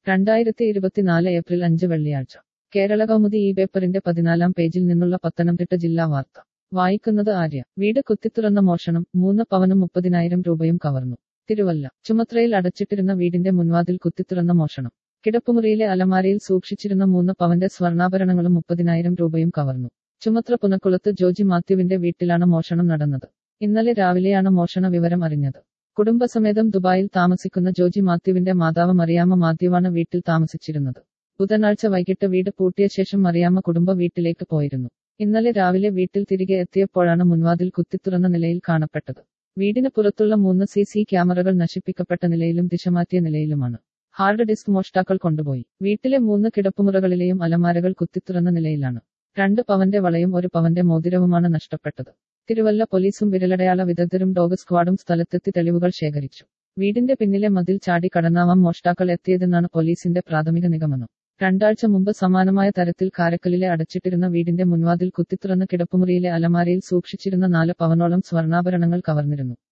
രണ്ടായിരത്തി ഇരുപത്തിനാല് ഏപ്രിൽ അഞ്ച് വെള്ളിയാഴ്ച കേരള കൗമുദി ഈ പേപ്പറിന്റെ പതിനാലാം പേജിൽ നിന്നുള്ള പത്തനംതിട്ട ജില്ലാ വാർത്ത വായിക്കുന്നത് ആര്യ വീട് കുത്തിത്തുറന്ന മോഷണം മൂന്ന് പവനും മുപ്പതിനായിരം രൂപയും കവർന്നു തിരുവല്ല ചുമത്രയിൽ അടച്ചിട്ടിരുന്ന വീടിന്റെ മുൻവാതിൽ കുത്തിത്തുറന്ന മോഷണം കിടപ്പുമുറിയിലെ അലമാരയിൽ സൂക്ഷിച്ചിരുന്ന മൂന്ന് പവന്റെ സ്വർണ്ണാഭരണങ്ങളും മുപ്പതിനായിരം രൂപയും കവർന്നു ചുമത്ര പുനക്കുളത്ത് ജോജി മാത്യുവിന്റെ വീട്ടിലാണ് മോഷണം നടന്നത് ഇന്നലെ രാവിലെയാണ് മോഷണ വിവരം അറിഞ്ഞത് കുടുംബസമേതം ദുബായിൽ താമസിക്കുന്ന ജോജി മാത്യുവിന്റെ മാതാവ് മറിയാമ്മ മാത്യുവാണ് വീട്ടിൽ താമസിച്ചിരുന്നത് ബുധനാഴ്ച വൈകിട്ട് വീട് പൂട്ടിയ ശേഷം മറിയാമ്മ കുടുംബ വീട്ടിലേക്ക് പോയിരുന്നു ഇന്നലെ രാവിലെ വീട്ടിൽ തിരികെ എത്തിയപ്പോഴാണ് മുൻവാതിൽ കുത്തിത്തുറന്ന നിലയിൽ കാണപ്പെട്ടത് വീടിന് പുറത്തുള്ള മൂന്ന് സി സി ക്യാമറകൾ നശിപ്പിക്കപ്പെട്ട നിലയിലും ദിശമാറ്റിയ നിലയിലുമാണ് ഹാർഡ് ഡിസ്ക് മോഷ്ടാക്കൾ കൊണ്ടുപോയി വീട്ടിലെ മൂന്ന് കിടപ്പുമുറകളിലെയും അലമാരകൾ കുത്തിത്തുറന്ന നിലയിലാണ് രണ്ട് പവന്റെ വളയും ഒരു പവന്റെ മോതിരവുമാണ് നഷ്ടപ്പെട്ടത് തിരുവല്ല പോലീസും വിരലടയാള വിദഗ്ധരും ഡോഗ് സ്ക്വാഡും സ്ഥലത്തെത്തി തെളിവുകൾ ശേഖരിച്ചു വീടിന്റെ പിന്നിലെ മതിൽ ചാടി കടന്നാവാം മോഷ്ടാക്കൾ എത്തിയതെന്നാണ് പോലീസിന്റെ പ്രാഥമിക നിഗമനം രണ്ടാഴ്ച മുമ്പ് സമാനമായ തരത്തിൽ കാരക്കലിലെ അടച്ചിട്ടിരുന്ന വീടിന്റെ മുൻവാതിൽ കുത്തിത്തുറന്ന കിടപ്പുമുറിയിലെ അലമാരയിൽ സൂക്ഷിച്ചിരുന്ന നാല് പവനോളം സ്വർണ്ണാഭരണങ്ങൾ കവർന്നിരുന്നു